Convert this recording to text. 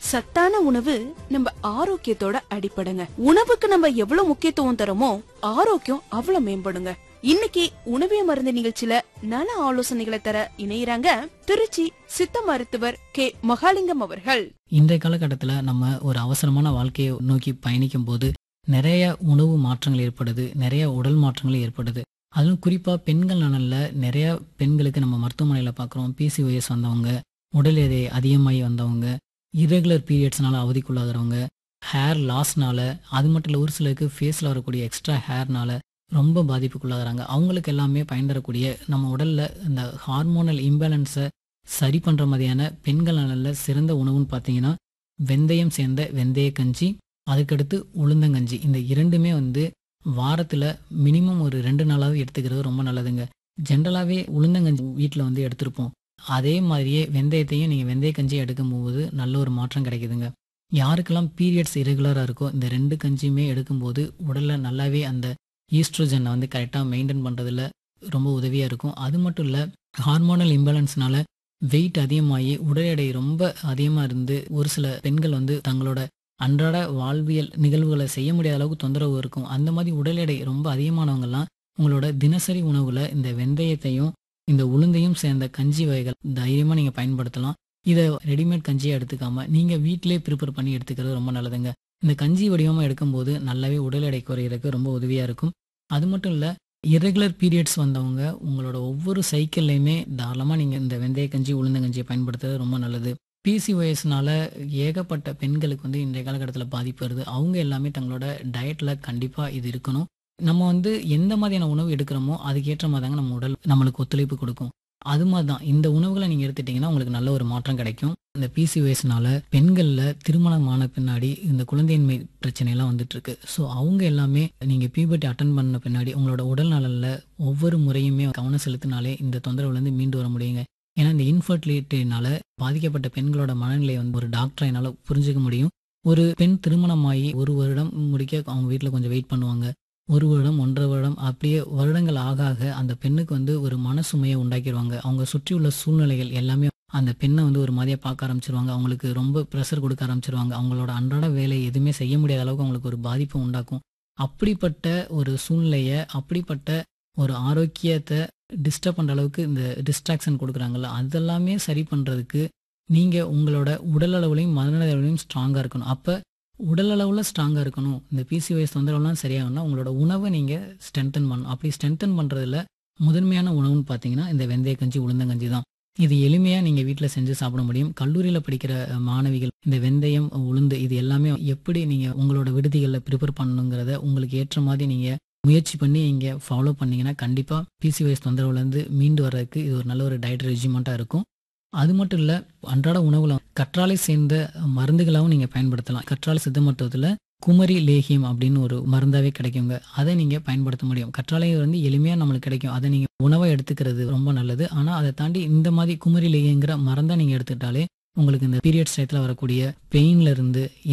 சத்தான உணவு நம்ம ஆரோக்கியத்தோட அடிப்படைங்க உணவுக்கு நம்ம எவ்வளவு முக்கியத்துவம் தரோமோ ஆரோக்கியம் அவ்வளவு மேம்படுங்க இன்னைக்கு உணவே மருந்து நிகழ்ச்சியில நல ஆலோசனைகளை தர இணையறாங்க திருச்சி சித்த மருத்துவர் கே மகாலிங்கம் அவர்கள் இன்றைய காலகட்டத்தில் நம்ம ஒரு அவசரமான வாழ்க்கையை நோக்கி பயணிக்கும் போது நிறைய உணவு மாற்றங்கள் ஏற்படுது நிறைய உடல் மாற்றங்கள் ஏற்படுது அதுவும் குறிப்பாக பெண்கள் நலனில் நிறைய பெண்களுக்கு நம்ம மருத்துவமனையில் பார்க்குறோம் பிசிஓஎஸ் வந்தவங்க உடல் எடை அதிகமாகி வந்தவங்க irregular பீரியட்ஸ்னால அவதிக்குள்ளாகிறவங்க ஹேர் லாஸ்னால அது மட்டும் இல்லை ஒரு சிலருக்கு ஃபேஸில் வரக்கூடிய எக்ஸ்ட்ரா ஹேர்னால ரொம்ப பாதிப்புக்குள்ளாகிறாங்க அவங்களுக்கு எல்லாமே பயன் தரக்கூடிய நம்ம உடலில் இந்த ஹார்மோனல் இம்பேலன்ஸை சரி பண்ணுற மாதிரியான பெண்கள் நலனில் சிறந்த உணவுன்னு பார்த்தீங்கன்னா வெந்தயம் சேர்ந்த வெந்தய கஞ்சி அதுக்கடுத்து உளுந்தங்கஞ்சி இந்த இரண்டுமே வந்து வாரத்தில் மினிமம் ஒரு ரெண்டு நாளாவது எடுத்துக்கிறது ரொம்ப நல்லதுங்க ஜென்ரலாகவே உளுந்தங்கஞ்சி வீட்டில் வந்து எடுத்திருப்போம் அதே மாதிரியே வெந்தயத்தையும் நீங்கள் வெந்தய கஞ்சி எடுக்கும்போது நல்ல ஒரு மாற்றம் கிடைக்குதுங்க யாருக்கெல்லாம் பீரியட்ஸ் இரெகுலராக இருக்கோ இந்த ரெண்டு கஞ்சியுமே எடுக்கும்போது உடலில் நல்லாவே அந்த ஈஸ்ட்ரோஜனை வந்து கரெக்டாக மெயின்டைன் பண்ணுறதுல ரொம்ப உதவியாக இருக்கும் அது மட்டும் இல்லை ஹார்மோனல் இம்பேலன்ஸ்னால வெயிட் அதிகமாகி உடல் எடை ரொம்ப அதிகமாக இருந்து ஒரு சில பெண்கள் வந்து தங்களோட அன்றாட வாழ்வியல் நிகழ்வுகளை செய்ய முடியாத அளவுக்கு தொந்தரவு இருக்கும் அந்த மாதிரி உடல் எடை ரொம்ப அதிகமானவங்கெல்லாம் உங்களோட தினசரி உணவுல இந்த வெந்தயத்தையும் இந்த உளுந்தையும் சேர்ந்த கஞ்சி வகைகள் தைரியமாக நீங்கள் பயன்படுத்தலாம் இதை ரெடிமேட் கஞ்சியை எடுத்துக்காம நீங்கள் வீட்டிலே ப்ரிப்பேர் பண்ணி எடுத்துக்கிறது ரொம்ப நல்லதுங்க இந்த கஞ்சி வடிவமாக எடுக்கும்போது நல்லாவே உடல் எடை குறையிறதுக்கு ரொம்ப உதவியாக இருக்கும் அது மட்டும் இல்லை irregular பீரியட்ஸ் வந்தவங்க உங்களோட ஒவ்வொரு சைக்கிள்லையுமே தாராளமாக நீங்கள் இந்த வெந்தய கஞ்சி உளுந்தங்கஞ்சியை பயன்படுத்துறது ரொம்ப நல்லது பிசிஓஎஸ்னால ஏகப்பட்ட பெண்களுக்கு வந்து இன்றைய காலகட்டத்தில் பாதிப்பு வருது அவங்க எல்லாமே தங்களோட டயட்டில் கண்டிப்பாக இது இருக்கணும் நம்ம வந்து எந்த மாதிரியான உணவு எடுக்கிறோமோ அதுக்கேற்ற மாதிரி தாங்க நம்ம உடல் நம்மளுக்கு ஒத்துழைப்பு கொடுக்கும் அது மாதிரி தான் இந்த உணவுகளை நீங்கள் எடுத்துட்டிங்கன்னா உங்களுக்கு நல்ல ஒரு மாற்றம் கிடைக்கும் இந்த பிசிஓஎஸ்னால பெண்களில் திருமணம் ஆன பின்னாடி இந்த குழந்தையின்மை பிரச்சனையெல்லாம் வந்துட்டு இருக்கு ஸோ அவங்க எல்லாமே நீங்கள் பியூபர்ட்டி அட்டன் பண்ண பின்னாடி உங்களோட உடல் நலனில் ஒவ்வொரு முறையுமே கவனம் செலுத்தினாலே இந்த தொந்தரவுலேருந்து மீண்டு வர முடியுங்க ஏன்னா இந்த இன்ஃபர்டிலிட்டினால பாதிக்கப்பட்ட பெண்களோட மனநிலை வந்து ஒரு டாக்டரை என்னால் புரிஞ்சுக்க முடியும் ஒரு பெண் திருமணமாகி ஒரு வருடம் முடிக்க அவங்க வீட்டில் கொஞ்சம் வெயிட் பண்ணுவாங்க ஒரு வருடம் ஒன்றரை வருடம் அப்படியே வருடங்கள் ஆக ஆக அந்த பெண்ணுக்கு வந்து ஒரு மனசுமையை உண்டாக்கிடுவாங்க அவங்க சுற்றி உள்ள சூழ்நிலைகள் எல்லாமே அந்த பெண்ணை வந்து ஒரு மாதிரியாக பார்க்க ஆரம்பிச்சிருவாங்க அவங்களுக்கு ரொம்ப ப்ரெஷர் கொடுக்க ஆரம்பிச்சிருவாங்க அவங்களோட அன்றாட வேலை எதுவுமே செய்ய முடியாத அளவுக்கு அவங்களுக்கு ஒரு பாதிப்பை உண்டாக்கும் அப்படிப்பட்ட ஒரு சூழ்நிலையை அப்படிப்பட்ட ஒரு ஆரோக்கியத்தை டிஸ்டர்ப் பண்ணுற அளவுக்கு இந்த டிஸ்ட்ராக்ஷன் கொடுக்குறாங்கல்ல அதெல்லாமே சரி பண்ணுறதுக்கு நீங்கள் உங்களோட உடல் அளவுலையும் மனநல அளவுலையும் ஸ்ட்ராங்காக இருக்கணும் அப்போ உடல் அளவில் ஸ்ட்ராங்காக இருக்கணும் இந்த பிசிஓஎஸ் தொந்தரவுலாம் சரியாகணும்னா உங்களோட உணவை நீங்கள் ஸ்ட்ரென்தன் பண்ணணும் அப்படி ஸ்ட்ரென்தன் பண்ணுறதுல முதன்மையான உணவுன்னு பார்த்தீங்கன்னா இந்த வெந்தய கஞ்சி உளுந்தங்கஞ்சி தான் இது எளிமையாக நீங்கள் வீட்டில் செஞ்சு சாப்பிட முடியும் கல்லூரியில் படிக்கிற அஹ், மாணவிகள் இந்த வெந்தயம் உளுந்து இது எல்லாமே எப்படி நீங்கள் உங்களோட விடுதிகளில் ப்ரிப்பேர் பண்ணணுங்கிறத உங்களுக்கு ஏற்ற மாதிரி நீங்கள் முயற்சி பண்ணி இங்கே ஃபாலோ பண்ணீங்கன்னா கண்டிப்பாக பிசிஓஎஸ் தொந்தரவுலேருந்து மீண்டு வர்றதுக்கு இது ஒரு நல்ல ஒரு டயட் ரெஜிமெண்ட்டாக இருக்கும் அது மட்டும் இல்லை அன்றாட உணவுல கற்றாழை சேர்ந்த மருந்துகளாகவும் நீங்கள் பயன்படுத்தலாம் கற்றாழை சித்த மருத்துவத்தில் குமரி லேகியம் அப்படின்னு ஒரு மருந்தாவே கிடைக்குங்க அதை நீங்கள் பயன்படுத்த முடியும் கற்றாழை வந்து எளிமையாக நம்மளுக்கு கிடைக்கும் அதை நீங்கள் உணவை எடுத்துக்கிறது ரொம்ப நல்லது ஆனால் அதை தாண்டி இந்த மாதிரி குமரி லேகியங்கிற மருந்தை நீங்கள் எடுத்துக்கிட்டாலே உங்களுக்கு இந்த பீரியட்ஸ் டயத்தில் வரக்கூடிய பெயின்ல இருந்து